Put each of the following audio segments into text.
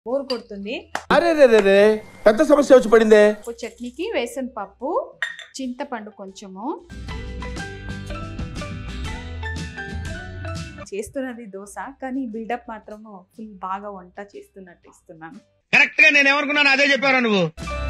Bore కొడుతుంది అరే రే రే రే పెద్ద సమస్య వచ్చి పడిందే పప్పు చట్నీకి వేసిన పప్పు చింతపండు కొంచెము చేస్తున్నది దోశ కానీ బిల్డప్ మాత్రము ఫుల్ బాగా వంట చేస్తున్నట్టు ఇస్తున్నాను కరెక్ట్ గా నేను ఏమనుకున్నాను అదే చెప్పారా నువ్వు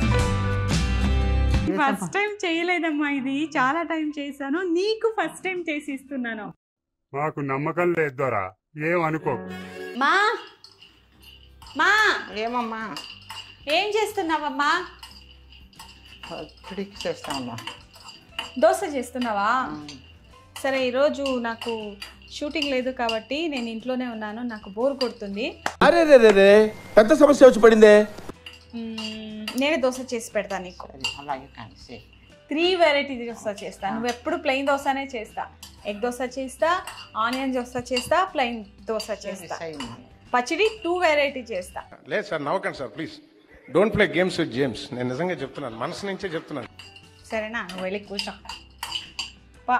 ఫస్ట్ టైం చేయలేదమ్మా ఇది చాలా టైం చేశాను నీకు ఫస్ట్ టైం చేసి ఇస్తున్నాను మాకు నమ్మకం లేదు దొరా ఏం అనుకో మా మా ఏమమ్మా ఏం చేస్తున్నావమ్మా పచ్చడికి చేస్తామమ్మా దోశ చేస్తున్నావా సరే ఈరోజు నాకు షూటింగ్ లేదు కాబట్టి నేను ఇంట్లోనే ఉన్నాను నాకు బోర్ కొడుతుంది అరే రే రే రే పెద్ద సమస్య వచ్చి పడిందే మ్మ్, నేనే దోశ చేసి పెడతాను నీకు సరే అలాగే కానీ సే- త్రీ వెరైటీ దోశ చేస్తా నువ్వు ఎప్పుడు ప్లెయిన్ దోశనే చేస్తా ఎగ్ దోశ చేస్తా ఆనియన్ దోశ చేస్తా ప్లెయిన్ దోశ చేస్తా చేయమ్మా. పచ్చడి టూ వెరైటీ చేస్తా లేదు సార్ నవ్వకండి sir please don't play games with James నేను నిజంగా చెప్తున్నాను మనసు నుంచే చెప్తున్నాను సరేనా నువ్వు వెళ్ళి కూర్చో పా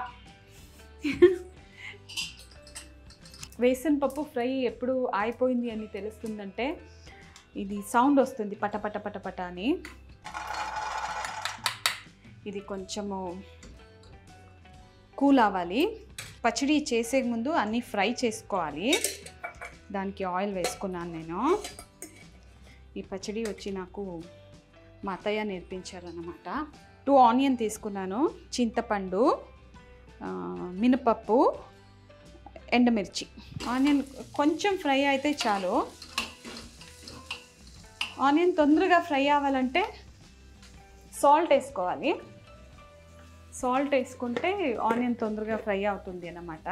వేసిన పప్పు ఫ్రై ఎప్పుడు ఆగిపోయింది అని తెలుస్తుందంటే ఇది సౌండ్ వస్తుంది పట పట పట పట అని ఇది కొంచెము కూల్ అవ్వాలి పచ్చడి చేసే ముందు అన్నీ ఫ్రై చేసుకోవాలి దానికి ఆయిల్ వేసుకున్నాను నేను ఈ పచ్చడి వచ్చి నాకు మా అత్తయ్య నేర్పించారన్నమాట టూ ఆనియన్ తీసుకున్నాను చింతపండు ఆ, మినపప్పు ఎండుమిర్చి ఆనియన్ కొంచెం ఫ్రై అయితే చాలు ఆనియన్ తొందరగా ఫ్రై అవ్వాలంటే సాల్ట్ వేసుకోవాలి సాల్ట్ వేసుకుంటే ఆనియన్ తొందరగా ఫ్రై అవుతుంది అన్నమాట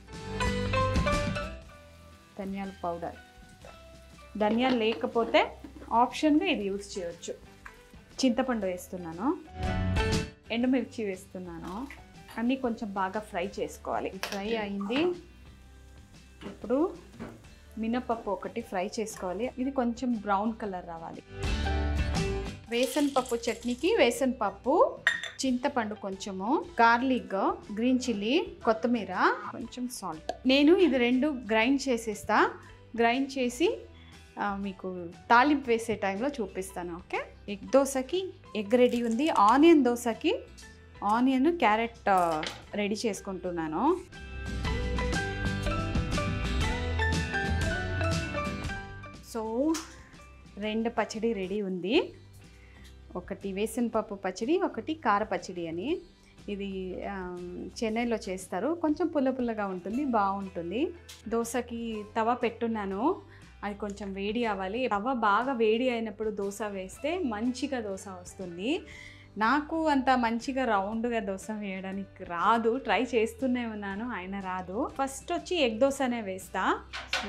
ధనియాల పౌడర్ ధనియాలు లేకపోతే ఆప్షన్గా ఇది యూస్ చేయొచ్చు చింతపండు వేస్తున్నాను ఎండుమిర్చి వేస్తున్నాను అన్నీ కొంచెం బాగా ఫ్రై చేసుకోవాలి ఫ్రై అయింది ఇప్పుడు మినపప్పు ఒకటి ఫ్రై చేసుకోవాలి ఇది కొంచెం బ్రౌన్ కలర్ రావాలి వేసన్ పప్పు చట్నీకి వేసన్ పప్పు చింతపండు కొంచెము గార్లిక్ గ్రీన్ చిల్లీ కొత్తిమీర కొంచెం సాల్ట్ నేను ఇది రెండు గ్రైండ్ చేసేస్తా గ్రైండ్ చేసి ఆ, మీకు తాలింపు వేసే టైంలో చూపిస్తాను ఓకే ఎగ్ దోశకి ఎగ్ రెడీ ఉంది ఆనియన్ దోశకి ఆనియన్ క్యారెట్ ఆ, రెడీ చేసుకుంటున్నాను సో రెండు పచ్చడి రెడీ ఉంది ఒకటి వేసిన పప్పు పచ్చడి ఒకటి కార పచ్చడి అని ఇది ఆ, చెన్నైలో చేస్తారు కొంచెం పుల్ల పుల్లగా ఉంటుంది బాగుంటుంది దోశకి తవ పెట్టున్నాను అది కొంచెం వేడి అవ్వాలి తవ బాగా వేడి అయినప్పుడు దోశ వేస్తే మంచిగా దోశ వస్తుంది నాకు అంత మంచిగా రౌండ్గా దోశ వేయడానికి రాదు ట్రై చేస్తూనే ఉన్నాను ఆయన రాదు ఫస్ట్ వచ్చి ఎగ్ దోశనే వేస్తా సో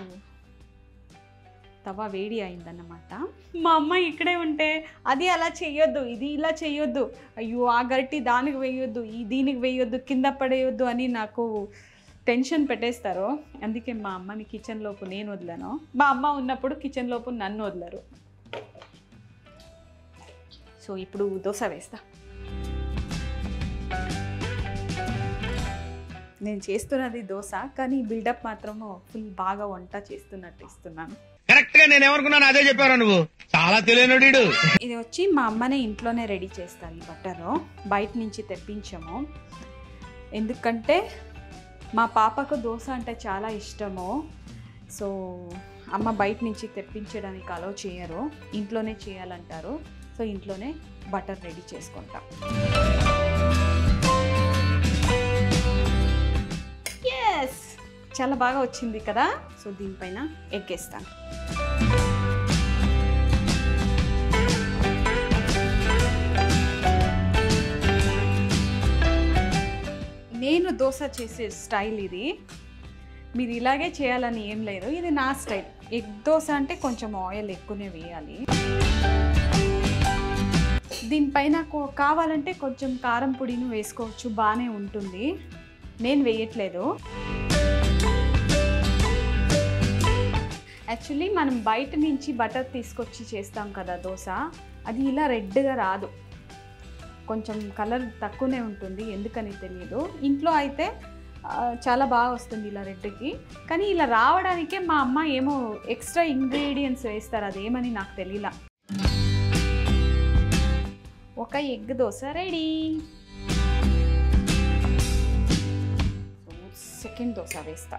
తవ వేడి అయిందన్నమాట మా అమ్మ ఇక్కడే ఉంటే అది అలా చేయొద్దు ఇది ఇలా చేయొద్దు అయ్యో ఆ గరిటి దానికి వేయొద్దు ఈ దీనికి వేయొద్దు కింద పడేయొద్దు అని నాకు టెన్షన్ పెట్టేస్తారు అందుకే మా అమ్మని కిచెన్ లోపు నేను వదిలాను మా అమ్మ ఉన్నప్పుడు కిచెన్ లోపు నన్ను వదలరు సో ఇప్పుడు దోశ వేస్తా నేను చేస్తున్నది దోశ కానీ బిల్డప్ మాత్రము ఫుల్ బాగా వంట చేస్తున్నట్టు ఇస్తున్నాను కరెక్ట్ గా నేను ఏమనుకున్నాను అదే చెప్పారా నువ్వు చాలా తెలియనుడు వీడు. ఇది వచ్చి మా అమ్మనే ఇంట్లోనే రెడీ చేస్తారు ఈ బట్టరు బయట నుంచి తెప్పించాము ఎందుకంటే మా పాపకు దోశ అంటే చాలా ఇష్టము సో అమ్మ బయట నుంచి తెప్పించడానికి అలో చేయరు ఇంట్లోనే చేయాలంటారు సో ఇంట్లోనే బటర్ రెడీ చేసుకుంటాం ఎస్ చాలా బాగా వచ్చింది కదా సో దీనిపైన ఎగ్గేస్తాను నేను దోశ చేసే స్టైల్ ఇది మీరు ఇలాగే చేయాలని ఏం లేదు ఇది నా స్టైల్ ఎగ్ దోశ అంటే కొంచెం ఆయిల్ ఎక్కువనే వేయాలి దీనిపైన కో- కావాలంటే కొంచెం కారం పొడిని వేసుకోవచ్చు బాగానే ఉంటుంది నేను వేయట్లేదు యాక్చువల్లీ మనం బయట నుంచి బటర్ తీసుకొచ్చి చేస్తాం కదా దోశ అది ఇలా రెడ్గా రాదు కొంచెం కలర్ తక్కువనే ఉంటుంది ఎందుకని తెలియదు ఇంట్లో అయితే ఆ, చాలా బాగా వస్తుంది ఇలా రెడ్కి కానీ ఇలా రావడానికే మా అమ్మ ఏమో ఎక్స్ట్రా ఇంగ్రీడియంట్స్ వేస్తారు అదేమని నాకు తెలియలా ఒక egg dosa ready second dosa వేస్తా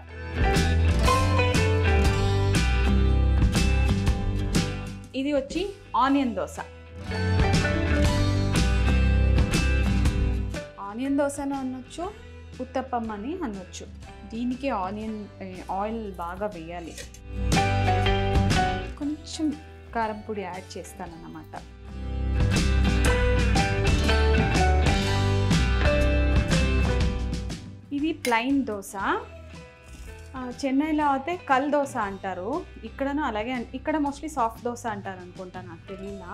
ఇది వచ్చి ఆనియన్ దోశ ఆనియన్ దోశను అనొచ్చు ఉత్తప్పం అని అనొచ్చు దీనికి ఆనియన్ ఏ, ఆయిల్ బాగా వేయాలి కొంచెం కారం పొడి యాడ్ చేస్తానన్నమాట ఇది ప్లైన్ దోశ ఆ, చెన్నైలో అయితే కల్ దోశ అంటారు ఇక్కడను అలాగే అన్- ఇక్కడ మోస్ట్లీ సాఫ్ట్ దోశ అంటారు అనుకుంటా నాకు తెలియలా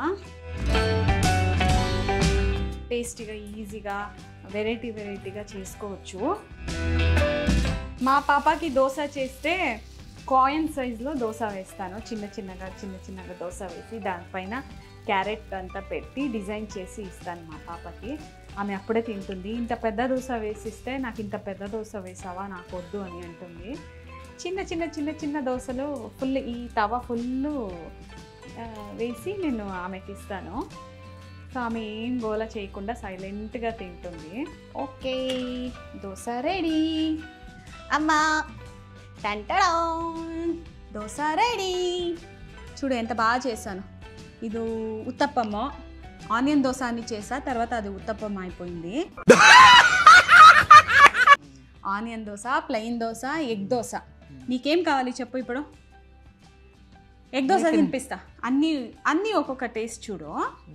టేస్టీగా ఈజీగా వెరైటీ వెరైటీగా చేసుకోవచ్చు మా పాపకి దోశ చేస్తే కాయిన్ సైజులో దోశ వేస్తాను చిన్న చిన్నగా చిన్న చిన్నగా దోశ వేసి దానిపైన క్యారెట్ అంతా పెట్టి డిజైన్ చేసి ఇస్తాను మా పాపకి ఆమె అప్పుడే తింటుంది ఇంత పెద్ద దోశ వేసిస్తే నాకు ఇంత పెద్ద దోశ వేసావా నాకు వద్దు అని అంటుంది చిన్న చిన్న చిన్న చిన్న దోశలు ఫుల్ ఈ తవ ఫుల్ వేసి నేను ఆమెకి ఇస్తాను సో ఆమె ఏం గోల చేయకుండా సైలెంట్గా తింటుంది ఓకే దోశ రెడీ అమ్మా టంటడా దోశ రెడీ చూడు ఎంత బాగా చేశాను ఇది ఉత్తప్పము ఆనియన్ దోశ అని చేసా తర్వాత అది ఉత్తప్పం అయిపోయింది onion dosa plain dosa egg dosa నీకేం కావాలి చెప్పు ఇప్పుడు ఎగ్ దోశ తినిపిస్తా అన్నీ అన్నీ ఒక్కొక్క టేస్ట్ చూడు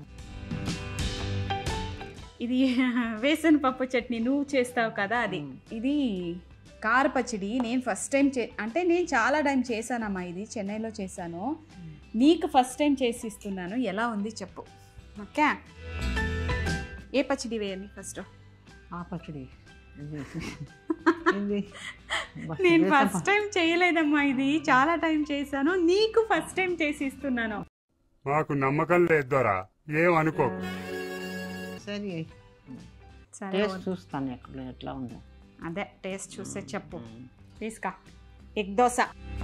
ఇది వేసిన పప్పు చట్నీ నువ్వు చేస్తావు కదా అది ఇది కార పచ్చడి నేను ఫస్ట్ టైం చే అంటే నేను చాలా టైం చేశానమ్మా ఇది చెన్నైలో చేశాను నీకు ఫస్ట్ టైం చేసి ఇస్తున్నాను ఎలా ఉంది చెప్పు ఓకే ఏ పచ్చడి వేయాలి ఫస్ట్ ఆ పచ్చడి ఇది ఇది బస్ నేను చేసాం. ఫస్ట్ టైం చేయలేదమ్మా ఇది చాలా టైం చేశాను నీకు ఫస్ట్ టైం చేసి ఇస్తున్నాను మాకు నమ్మకం లేదు దొరా ఏం అనుకోకు సరే సరే టేస్ట్ చూస్తాను ఎక్కడ ఎట్లా ఉందో అదే టేస్ట్ చూసే చెప్పు తీసుకా ఎగ్ దోశ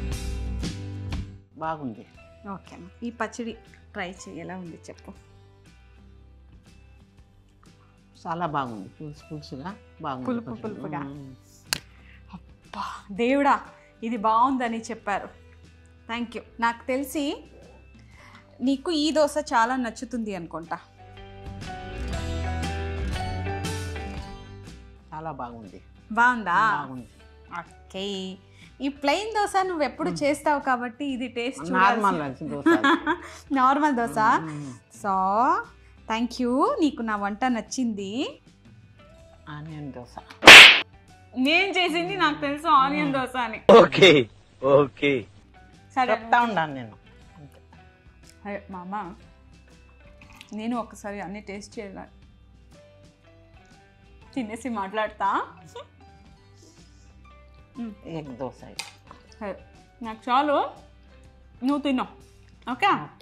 బాగుంది ఓకే ఈ పచ్చడి ట్రై చేయి ఎలా ఉంది చెప్పు చాలా బాగుంది పులుసు పులుసుగా బాగుంది పులుపు పచ్చడి. పులుపుగా. మ్మ్. అబ్బా దేవుడా ఇది బాగుందని చెప్పారు థ్యాంక్ యూ నాకు తెలిసి నీకు ఈ దోశ చాలా నచ్చుతుంది అనుకుంటా చాలా బాగుంది బాగుందా బాగుంది ఓకే ఈ ప్లెయిన్ దోశ నువ్వు ఎప్పుడు చేస్తావు కాబట్టి ఇది టేస్ట్ నార్మల్ లంచ్ దోశ అది. నార్మల్ దోశ మ్మ్. సో థ్యాంక్ యూ నీకు నా వంట నచ్చింది ఆనియన్ దోశ నేను చేసింది నాకు తెలుసు ఆనియన్ దోశ అని ఓకే ఓకే సరే చెప్తా ఉన్నాను నేను అంతే. అయ్యో, మా అమ్మ నేను ఒకసారి అన్ని టేస్ట్ చేయాలి తినేసి మాట్లాడతా ఎగ్ దోశ ఇది. సరే, నాకు చాలు నువ్వు తిన్నావు ఓకే